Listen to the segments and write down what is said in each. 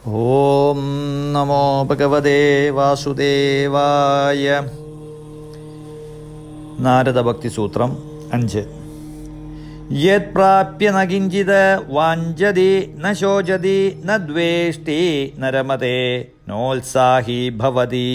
ഓം നമോ ഭഗവതേ വാസുദേവായ നാരദഭക്തിസൂത്രം അഞ്ച് യത് പ്രാപ്യ ന കിഞ്ചിത് വാഞ്ചതി ന ശോചതി ന ദ്വേഷ്ടി ന രമതേ നോത്സാഹി ഭവതി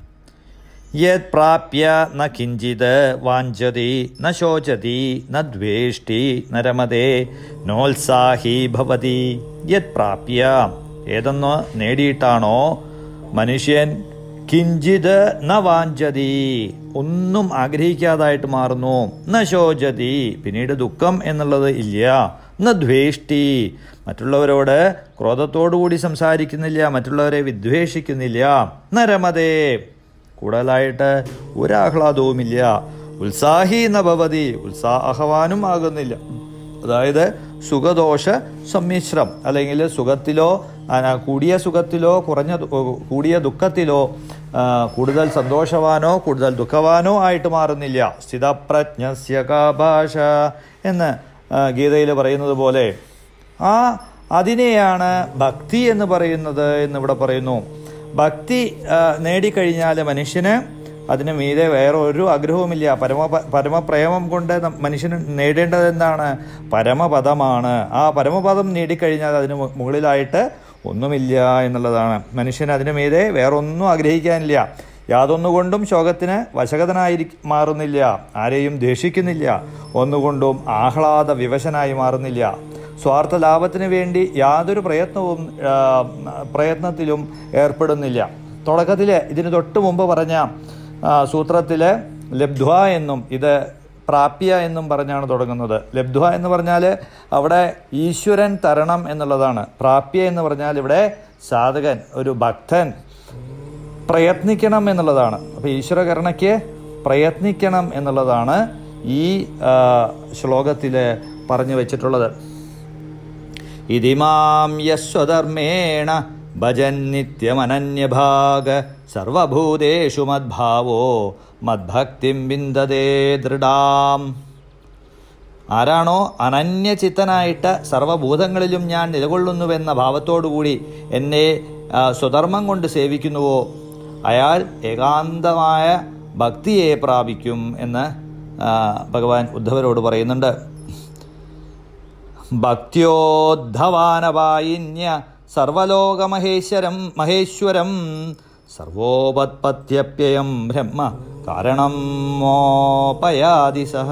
യത് പ്രാപ്യ ന കിഞ്ചിത് വാഞ്ചതി ന ശോചതി ന ദ്വേഷ്ടി ന രമതേ നോത്സാഹി ഭവതി യത് പ്രാപ്യ ഏതെന്ന് നേടിയിട്ടാണോ മനുഷ്യൻ കിഞ്ചിത് ന വാഞ്ചതി ഒന്നും ആഗ്രഹിക്കാതായിട്ട് മാറുന്നു ന ശോചതി പിന്നീട് ദുഃഖം എന്നുള്ളത് ഇല്ല ന ദ്വേഷ്ടി മറ്റുള്ളവരോട് ക്രോധത്തോടുകൂടി സംസാരിക്കുന്നില്ല മറ്റുള്ളവരെ വിദ്വേഷിക്കുന്നില്ല ന രമതേ കൂടുതലായിട്ട് ഒരാഹ്ലാദവുമില്ല ഉത്സാഹി എന്ന ഭവതി ഉത്സാഹവാനും ആകുന്നില്ല അതായത് സുഖദോഷ സമ്മിശ്രം അല്ലെങ്കിൽ സുഖത്തിലോ ആ, കൂടിയ സുഖത്തിലോ കുറഞ്ഞ ദു- കൂടിയ ദുഃഖത്തിലോ ആ, കൂടുതൽ സന്തോഷവാനോ കൂടുതൽ ദുഃഖവാനോ ആയിട്ട് മാറുന്നില്ല സ്ഥിതപ്രജ്ഞസ്യ കാ ഭാഷ എന്ന് ഗീതയിൽ പറയുന്നത് പോലെ ആ അതിനെയാണ് ഭക്തി എന്ന് പറയുന്നത് എന്നിവിടെ പറയുന്നു ഭക്തി ആ, നേടിക്കഴിഞ്ഞാൽ മനുഷ്യന് അതിന് മീതെ വേറെ ഒരു ആഗ്രഹവുമില്ല പരമ പരമപ്രേമം കൊണ്ട് നം- മനുഷ്യന് നേടേണ്ടത് എന്താണ് പരമപദമാണ് ആ പരമപദം നേടിക്കഴിഞ്ഞാൽ അതിന് മു- മുകളിലായിട്ട് ഒന്നുമില്ല എന്നുള്ളതാണ് മനുഷ്യൻ അതിന് മീതെ വേറെ ഒന്നും ആഗ്രഹിക്കാനില്ല യാതൊന്നുകൊണ്ടും ശോകത്തിന് വശകതനായി മാറുന്നില്ല ആരെയും ദ്വേഷിക്കുന്നില്ല ഒന്നുകൊണ്ടും ആഹ്ലാദ വിവശനായി മാറുന്നില്ല സ്വാർത്ഥ ലാഭത്തിന് വേണ്ടി യാതൊരു പ്രയത്നവും ആ, പ്രയത്നത്തിലും ഏർപ്പെടുന്നില്ല തുടക്കത്തിൽ ഇതിന് തൊട്ട് മുമ്പ് പറഞ്ഞ സൂത്രത്തിൽ ലബ്ധ്വ എന്നും ഇത് പ്രാപ്യ എന്നും പറഞ്ഞാണ് തുടങ്ങുന്നത് ലബ്ധ്വ എന്ന് പറഞ്ഞാൽ അവിടെ ഈശ്വരൻ തരണം എന്നുള്ളതാണ് പ്രാപ്യ എന്ന് പറഞ്ഞാൽ ഇവിടെ സാധകൻ ഒരു ഭക്തൻ പ്രയത്നിക്കണം എന്നുള്ളതാണ് അപ്പോൾ ഈശ്വരകരുണയ്ക്ക് പ്രയത്നിക്കണം എന്നുള്ളതാണ് ഈ ശ്ലോകത്തിൽ പറഞ്ഞു വെച്ചിട്ടുള്ളത് ഇതിമാം യസ്വധർമ്മേണ ഭജൻ നിത്യമനന്യഭാഗ സർവഭൂതേഷു മദ്ഭാവോ മദ്ഭക്തിം വിന്ദതേ ദൃഢാം ആരാണോ അനന്യചിത്തനായിട്ട് സർവഭൂതങ്ങളിലും ഞാൻ നിലകൊള്ളുന്നുവെന്ന ഭാവത്തോടുകൂടി എന്നെ ആ, സ്വധർമ്മം കൊണ്ട് സേവിക്കുന്നുവോ അയാൾ ഏകാന്തമായ ഭക്തിയെ പ്രാപിക്കും എന്ന് ആ, ഭഗവാൻ ഉദ്ധവരോട് പറയുന്നുണ്ട് ഭക്തിയോദ്ധവാനവായിന്യ സർവലോകമഹേശ്വരം മഹേശ്വരം സർവോപത്പത്യപ്യയം ബ്രഹ്മ കാരണം മോപയാതി സഹ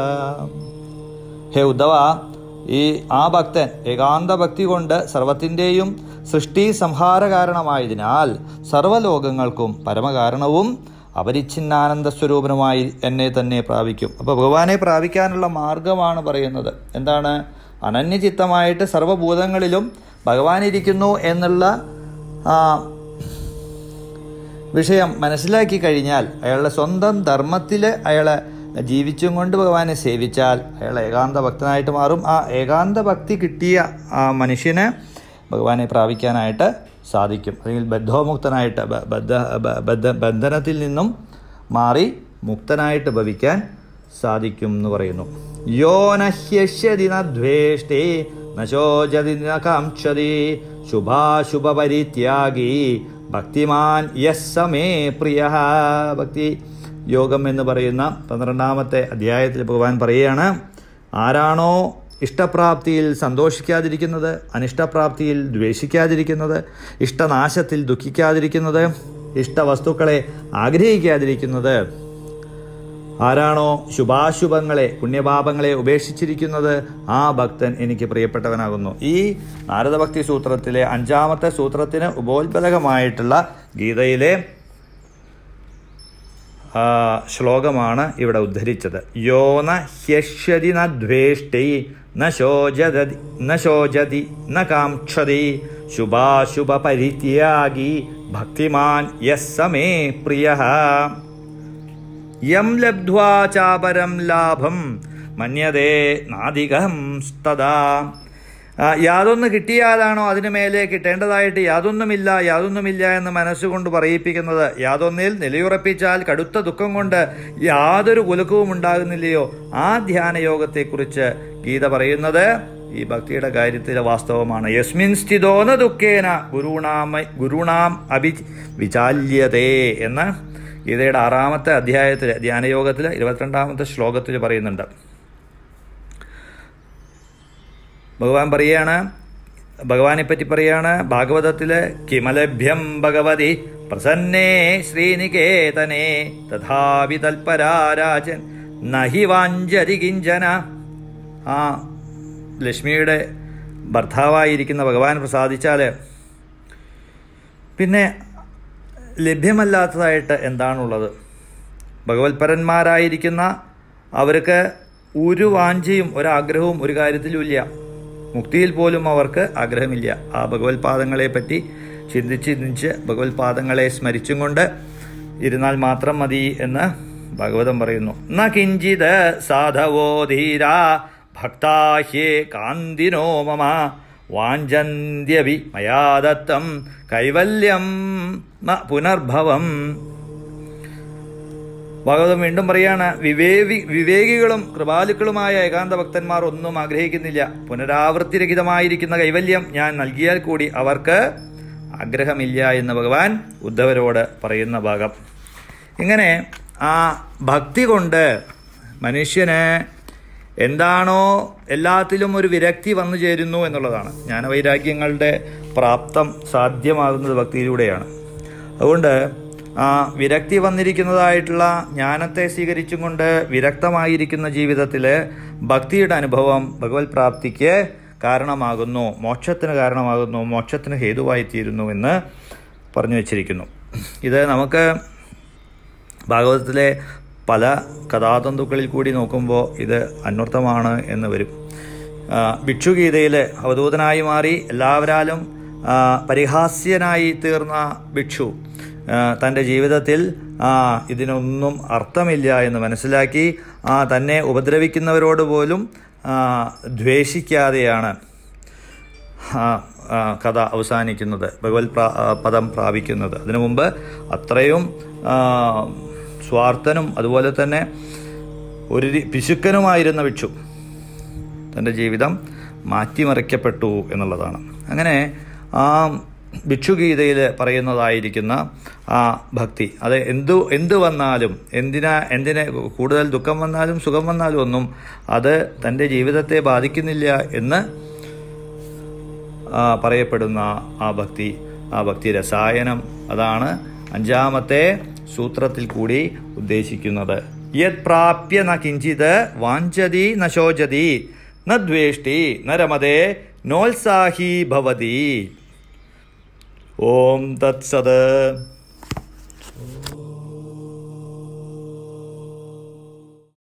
ഹേ ഉദ്ധവ ഈ ആ ഭക്തൻ ഏകാന്ത ഭക്തി കൊണ്ട് സർവത്തിൻ്റെയും സൃഷ്ടി സംഹാര കാരണമായതിനാൽ സർവ്വലോകങ്ങൾക്കും പരമകാരണവും അപരിച്ഛിന്നാനന്ദ സ്വരൂപനുമായി എന്നെ തന്നെ പ്രാപിക്കും അപ്പോൾ ഭഗവാനെ പ്രാപിക്കാനുള്ള മാർഗമാണ് പറയുന്നത് എന്താണ് അനന്യചിത്തമായിട്ട് സർവ്വഭൂതങ്ങളിലും ഭഗവാൻ ഇരിക്കുന്നു എന്നുള്ള ആ, വിഷയം മനസ്സിലാക്കി കഴിഞ്ഞാൽ അയാളുടെ സ്വന്തം ധർമ്മത്തിൽ അയാളെ ജീവിച്ചും കൊണ്ട് ഭഗവാനെ സേവിച്ചാൽ അയാൾ ഏകാന്ത ഭക്തനായിട്ട് മാറും ആ ഏകാന്ത ഭക്തി കിട്ടിയ ആ മനുഷ്യന് ഭഗവാനെ പ്രാപിക്കാനായിട്ട് സാധിക്കും അല്ലെങ്കിൽ ബദ്ധോമുക്തനായിട്ട് ബ- ബദ്ധ ബ- ബദ്ധ ബന്ധനത്തിൽ നിന്നും മാറി മുക്തനായിട്ട് ഭവിക്കാൻ സാധിക്കും എന്ന് പറയുന്നു യോ നഹ്യഷ്യതി ന ദ്വേഷ്ടി ന ശോചതി ന കാംക്ഷതി ശുഭാശുഭ പരിത്യാഗി ഭക്തിമാൻ യസ്സമേ പ്രിയ ഭക്തി യോഗം എന്ന് പറയുന്ന പന്ത്രണ്ടാമത്തെ അധ്യായത്തിൽ ഭഗവാൻ പറയുകയാണ് ആരാണോ ഇഷ്ടപ്രാപ്തിയിൽ സന്തോഷിക്കാതിരിക്കുന്നത് അനിഷ്ടപ്രാപ്തിയിൽ ദ്വേഷിക്കാതിരിക്കുന്നത് ഇഷ്ടനാശത്തിൽ ദുഃഖിക്കാതിരിക്കുന്നത് ഇഷ്ടവസ്തുക്കളെ ആഗ്രഹിക്കാതിരിക്കുന്നത് ആരാണോ ശുഭാശുഭങ്ങളെ പുണ്യപാപങ്ങളെ ഉപേക്ഷിച്ചിരിക്കുന്നത് ആ ഭക്തൻ എനിക്ക് പ്രിയപ്പെട്ടവനാകുന്നു ഈ നാരദഭക്തി സൂത്രത്തിലെ അഞ്ചാമത്തെ സൂത്രത്തിന് ഉപോത്ബലകമായിട്ടുള്ള ഗീതയിലെ ആ, ശ്ലോകമാണ് ഇവിടെ ഉദ്ധരിച്ചത് യോ ന ഹ്യഷ്യതി ന ദ്വേഷ്ടി ന ശോചതി ന ശോചതി ന കാംക്ഷതി ശുഭാശുഭ പരിത്യാഗി ഭക്തിമാൻ യസ്സമേ പ്രിയ യം ലബ്ധ്വാ ചാപരം ലാഭം മന്യതേ നാദികം തഥാ ആ, യാതൊന്ന് കിട്ടിയാലാണോ അതിനു മേലെ കിട്ടേണ്ടതായിട്ട് യാതൊന്നുമില്ല യാതൊന്നുമില്ല എന്ന് മനസ്സുകൊണ്ട് പറയിപ്പിക്കുന്നത് യാതൊന്നിൽ നിലയുറപ്പിച്ചാൽ കടുത്ത ദുഃഖം കൊണ്ട് യാതൊരു കുലുക്കവും ഉണ്ടാകുന്നില്ലയോ ആ ധ്യാനയോഗത്തെക്കുറിച്ച് ഗീത പറയുന്നത് ഈ ഭക്തിയുടെ കാര്യത്തിലെ വാസ്തവമാണ് യസ്മിൻ സ്ഥിതോന ദുഃഖേന ഗുരുണാമ ഗുരുണാം അഭി വിചാല്യതേ എന്ന് ഗീതയുടെ ആറാമത്തെ അധ്യായത്തിൽ ധ്യാനയോഗത്തിൽ ഇരുപത്തിരണ്ടാമത്തെ ശ്ലോകത്തിൽ പറയുന്നുണ്ട് ഭഗവാൻ പറയാണ് ഭഗവാനെ പറ്റി പറയാണ് ഭാഗവതത്തില് കിമലഭ്യം ഭഗവതി പ്രസന്നേ ശ്രീനികേതനേ തഥാപി തൽപരാരാജൻ നഹി വാഞ്ചതി കിഞ്ചന ആ ലക്ഷ്മിയുടെ ഭർത്താവായിരിക്കുന്ന ഭഗവാൻ പ്രസാദിച്ചാൽ പിന്നെ ലഭ്യമല്ലാത്തതായിട്ട് എന്താണുള്ളത് ഭഗവത്പരന്മാരായിരിക്കുന്ന അവർക്ക് ഒരു വാഞ്ചയും ഒരാഗ്രഹവും ഒരു കാര്യത്തിലും ഇല്ല മുക്തിയിൽ പോലും അവർക്ക് ആഗ്രഹമില്ല ആ ഭഗവത്പാദങ്ങളെ പറ്റി ചിന്തിച്ച് ചിന്തിച്ച് ഭഗവത്പാദങ്ങളെ സ്മരിച്ചും കൊണ്ട് ഇരുന്നാൽ മാത്രം മതി എന്ന് ഭാഗവതം പറയുന്നു ന കിഞ്ചിത് സാധവോ ധീര ഭക്താഹ്യേ കാന്തിനോ മമ വാഞ്ചന്ത്യഭി മയാ ദത്തം കൈവല്യം ന പുനർഭവം ഭാഗവതം വീണ്ടും പറയാണ് വിവേകി വിവേകികളും കൃപാലുക്കളുമായ ഏകാന്ത ഭക്തന്മാർ ഒന്നും ആഗ്രഹിക്കുന്നില്ല പുനരാവൃത്തിരഹിതമായിരിക്കുന്ന കൈവല്യം ഞാൻ നൽകിയാൽ കൂടി അവർക്ക് ആഗ്രഹമില്ല എന്ന് ഭഗവാൻ ഉദ്ധവരോട് പറയുന്ന ഭാഗം ഇങ്ങനെ ആ ഭക്തി കൊണ്ട് മനുഷ്യന് എന്താണോ എല്ലാത്തിലും ഒരു വിരക്തി വന്നു ചേരുന്നു എന്നുള്ളതാണ് ജ്ഞാനവൈരാഗ്യങ്ങളുടെ പ്രാപ്തം സാധ്യമാകുന്നത് ഭക്തിയിലൂടെയാണ് അതുകൊണ്ട് ആ വിരക്തി വന്നിരിക്കുന്നതായിട്ടുള്ള ജ്ഞാനത്തെ സ്വീകരിച്ചും കൊണ്ട് വിരക്തമായിരിക്കുന്ന ജീവിതത്തിൽ ഭക്തിയുടെ അനുഭവം ഭഗവത് പ്രാപ്തിക്ക് കാരണമാകുന്നു മോക്ഷത്തിന് കാരണമാകുന്നു മോക്ഷത്തിന് ഹേതുവായിത്തീരുന്നു എന്ന് പറഞ്ഞു വച്ചിരിക്കുന്നു ഇത് നമുക്ക് ഭാഗവതത്തിലെ പല കഥാതന്തുക്കളിൽ കൂടി നോക്കുമ്പോൾ ഇത് അന്വർത്ഥമാണ് എന്ന് വരും ആ, ഭിക്ഷുഗീതയിൽ അവധൂതനായി മാറി എല്ലാവരാലും ആ, പരിഹാസ്യനായി തീർന്ന ഭിക്ഷു ആ, തൻ്റെ ജീവിതത്തിൽ ആ, ഇതിനൊന്നും അർത്ഥമില്ല എന്ന് മനസ്സിലാക്കി ആ, തന്നെ ഉപദ്രവിക്കുന്നവരോട് പോലും ആ, ദ്വേഷിക്കാതെയാണ് ആ, ആ, കഥ അവസാനിക്കുന്നത് ഭഗവത് പ്രാ ആ, പദം പ്രാപിക്കുന്നത് അതിനു മുമ്പ് അത്രയും ആ, സ്വാർത്ഥനും അതുപോലെ തന്നെ ഒരു രി- പിശുക്കനുമായിരുന്ന ഭിക്ഷു തൻ്റെ ജീവിതം മാറ്റിമറിക്കപ്പെട്ടു എന്നുള്ളതാണ് അങ്ങനെ ആ ഭിക്ഷുഗീതയിൽ പറയുന്നതായിരിക്കുന്ന ആ ഭക്തി അത് എന്തു എന്ത് വന്നാലും എന്തിനാ എന്തിനെ കൂടുതൽ ദുഃഖം വന്നാലും സുഖം വന്നാലും ഒന്നും അത് തൻ്റെ ജീവിതത്തെ ബാധിക്കുന്നില്ല എന്ന് ആ, പറയപ്പെടുന്ന ആ ഭക്തി ആ ഭക്തി രസായനം അതാണ് അഞ്ചാമത്തെ സൂത്രത്തിൽ കൂടി ഉദ്ദേശിക്കുന്നത് യത് പ്രാപ്യ ന കിഞ്ചിത് വാഞ്ചതി ന ശോചതി ന ദ്വേഷ്ടി ന രമതേ നോത്സാഹി ഭവതി ഓം തത്സത്